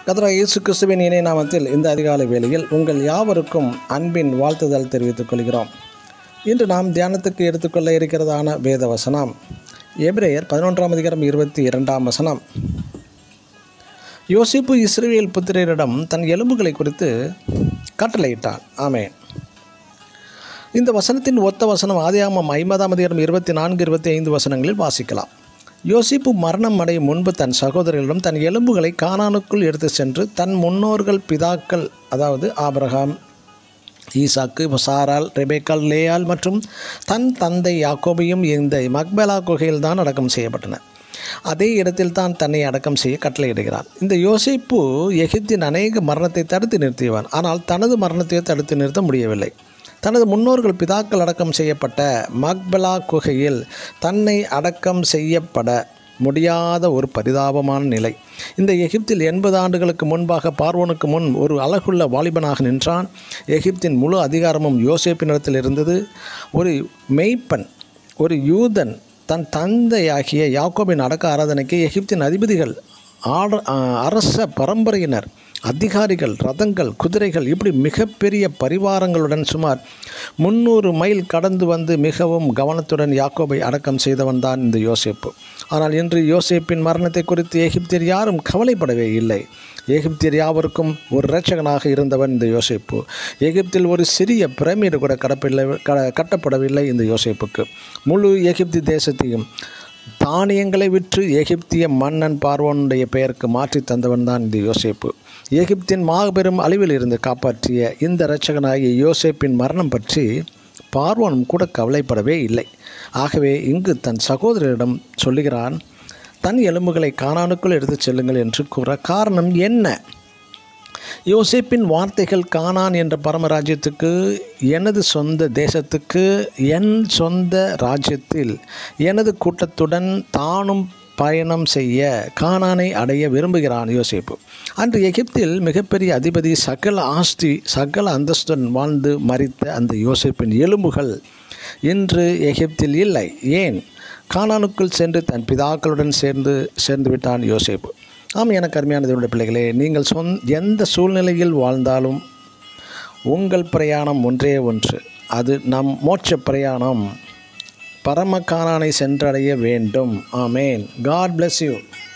கத்ரா இயேசு கிறிஸ்துவின் இணை நாமத்தில் இந்த அதிகாலை வேளையில் உங்கள் யாவருக்கும் அன்பின் வாழ்த்துதல் தெரிவித்துக் கொள்கிறோம் இன்று நாம் தியானத்துக்கு எடுத்துக்கொள்ள இருக்கிறதான வேத வசனம் எபிரேயர் பதினொன்றாம் அதிகாரம் இருபத்தி இரண்டாம் வசனம் யோசிப்பு இஸ்ரேல் புத்திரரிடம் தன் எலும்புகளை குறித்து கட்டளையிட்டான் ஆமென் இந்த வசனத்தின் ஒத்த வசனம் ஆதியாமம் ஐம்பதாம் அதிகாரம் இருபத்தி நான்கு இருபத்தி ஐந்து வசனங்களில் வாசிக்கலாம் யோசிப்பு மரணம் அடையும் முன்பு தன் சகோதரர்களிடம் தன் எலும்புகளை கானானுக்குள் எடுத்து சென்று தன் முன்னோர்கள் பிதாக்கள் அதாவது ஆபிரகாம் ஈசாக்கு சாரால் ரெபேக்கால் லேயால் மற்றும் தன் தந்தை யாக்கோபையும் இந்த மக்பலா குகையில் தான் அடக்கம் செய்யப்பட்டன அதே இடத்தில் தான் தன்னை அடக்கம் செய்ய கட்டளையிடுகிறான் இந்த யோசிப்பு எகிப்தின் அநேக மரணத்தை தடுத்து நிறுத்தியவன் ஆனால் தனது மரணத்தை தடுத்து நிறுத்த முடியவில்லை தனது முன்னோர்கள் பிதாக்கள் அடக்கம் செய்யப்பட்ட மக்பலா குகையில் தன்னை அடக்கம் செய்யப்பட முடியாத ஒரு பரிதாபமான நிலை இந்த எகிப்தில் எண்பது ஆண்டுகளுக்கு முன்பாக பார்வோனுக்கு முன் ஒரு அழகுள்ள வாலிபனாக நின்றான் எகிப்தின் முழு அதிகாரமும் யோசேப்பினிடத்தில் இருந்தது ஒரு மெய்ப்பன் ஒரு யூதன் தன் தந்தையாகிய யாக்கோபின் அடக்க ஆராதனைக்கு எகிப்தின் அதிபதிகள் ஆட அரச பரம்பரையினர் அதிகாரிகள் ரதங்கள் குதிரைகள் இப்படி மிகப்பெரிய பரிவாரங்களுடன் சுமார் முந்நூறு மைல் கடந்து வந்து மிகவும் கவனத்துடன் யாக்கோபை அடக்கம் செய்தவன் தான் இந்த யோசேப்பு ஆனால் இன்று யோசேப்பின் மரணத்தை குறித்து எகிப்தியர் யாரும் கவலைப்படவே இல்லை எகிப்தியர் யாவருக்கும் ஒரு இரட்சகனாக இருந்தவன் இந்த யோசேப்பு எகிப்தில் ஒரு சிறிய பிரமிடு கூட கடப்பில்லை க கட்டப்படவில்லை இந்த யோசேப்புக்கு முழு எகிப்தி தேசத்தையும் தானியங்களை விற்று எகிப்திய மன்னன் பார்வோனுடைய பெயருக்கு மாற்றி தந்தவன் தான் இந்த யோசேப்பு எகிப்தின் மாபெரும் அழிவில் இருந்து காப்பாற்றிய இந்த இரட்சகனாகிய யோசேப்பின் மரணம் பற்றி பார்வோனும் கூட கவலைப்படவே இல்லை ஆகவே இங்கு தன் சகோதரரிடம் சொல்லுகிறான் தன் எலும்புகளை காணானுக்குள் எடுத்துச் செல்லுங்கள் என்று கூற காரணம் என்ன யோசேப்பின் வார்த்தைகள் கானான் என்ற பரமராஜ்யத்துக்கு எனது சொந்த தேசத்துக்கு என் சொந்த ராஜ்யத்தில் எனது கூட்டத்துடன் தானும் பயணம் செய்ய கானானை அடைய விரும்புகிறான் யோசேப்பு அன்று எகிப்தில் மிகப்பெரிய அதிபதி சகல ஆஸ்தி சகல அந்தஸ்துடன் வாழ்ந்து மறித்த அந்த யோசேப்பின் எலும்புகள் இன்று எகிப்தில் இல்லை ஏன் கானானுக்குள் சென்று தன் பிதாக்களுடன் சேர்ந்து சேர்ந்து விட்டான் யோசேப்பு ஆம் எனக்கு அருமையான தேவனுடைய பிள்ளைகளே நீங்கள் சொந் எந்த சூழ்நிலையில் வாழ்ந்தாலும் உங்கள் பிரயாணம் ஒன்றே ஒன்று அது நம் மோட்ச பிரயாணம் பரமகானானை சென்றடைய வேண்டும் ஆமேன் காட் bless யூ